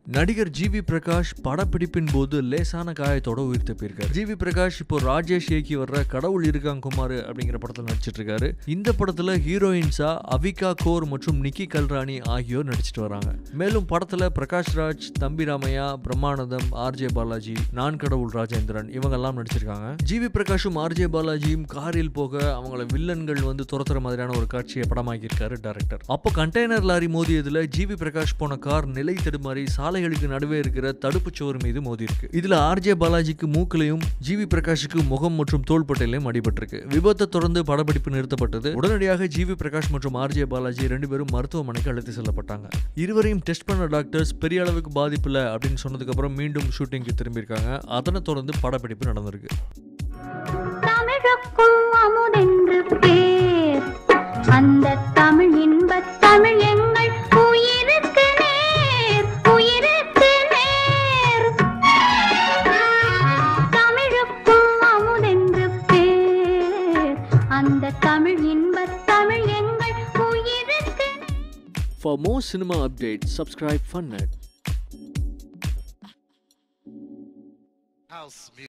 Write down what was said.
நடிகர் G V Prakash படப்பிடிப்பின் போது லேசான காயத்தோட உயிர் தப்பியிருக்காரு ஜி வி பிரகாஷ் இப்போ ராஜேஷ் இயக்கி வர்ற கடவுள் இருக்கான் குமார் அப்படிங்கிற படத்தில் நடிச்சிட்டு இருக்காரு இந்த படத்துல ஹீரோயின்ஸா அவிகா கோர் மற்றும் நிக்கி கல்ராணி ஆகியோர் நடிச்சிட்டு வராங்க மேலும் படத்துல பிரகாஷ் ராஜ் தம்பி ராமையா பிரம்மானந்தம் ஆர்ஜே பாலாஜி நான் கடவுள் ராஜேந்திரன் இவங்க எல்லாம் நடிச்சிருக்காங்க ஜி வி பிரகாஷும் ஆர்ஜே பாலாஜியும் காரில் போக அவங்கள வில்லன்கள் வந்து துரத்துற மாதிரியான ஒரு காட்சியை படமாக்கியிருக்காரு டைரக்டர் அப்போ கண்டெய்னர் லாரி மோதியதுல ஜி வி பிரகாஷ் போன கார் நிலை தடுமாறி சாலைகளுக்கு நடுவே இருக்கிற தடுப்பு சுவர் மீது மோதி இருக்கு இதுல ஆர்ஜே பாலாஜிக்கு மூக்கிலையும் ஜி வி பிரகாஷுக்கு முகம் மற்றும் தோள்பட்டையிலையும் அடிபட்டிருக்கு விபத்தை தொடர்ந்து படப்பிடிப்பு நிறுத்தப்பட்டது உடனடியாக ஜி வி பிரகாஷ் மற்றும் ஆர்ஜே பாலாஜி ரெண்டு பேரும் மருத்துவமனைக்கு அழைத்து செல்லப்பட்டாங்க இருவரையும் டெஸ்ட் பண்ண டாக்டர்ஸ் பெரிய அளவுக்கு பாதிப்பு இல்லை அப்படின்னு சொன்னதுக்கு அப்புறம் மீண்டும் ஷூட்டிங்க்கு திரும்பியிருக்காங்க அதனை தொடர்ந்து படப்பிடிப்பு நடந்திருக்கு தமிழுக்கும் அமுதென்று பேர் அந்த தமிழ் இன்பத் தமிழ் எங்கள் உயிருக்கு நேர் உயிருக்கு நேர் தமிழுக்கும் அமுதென்று பேர் அந்த தமிழ் இன்பத் தமிழ் எங்கள் உயிருக்கு நேர் For more cinema updates, subscribe FunNet. House music.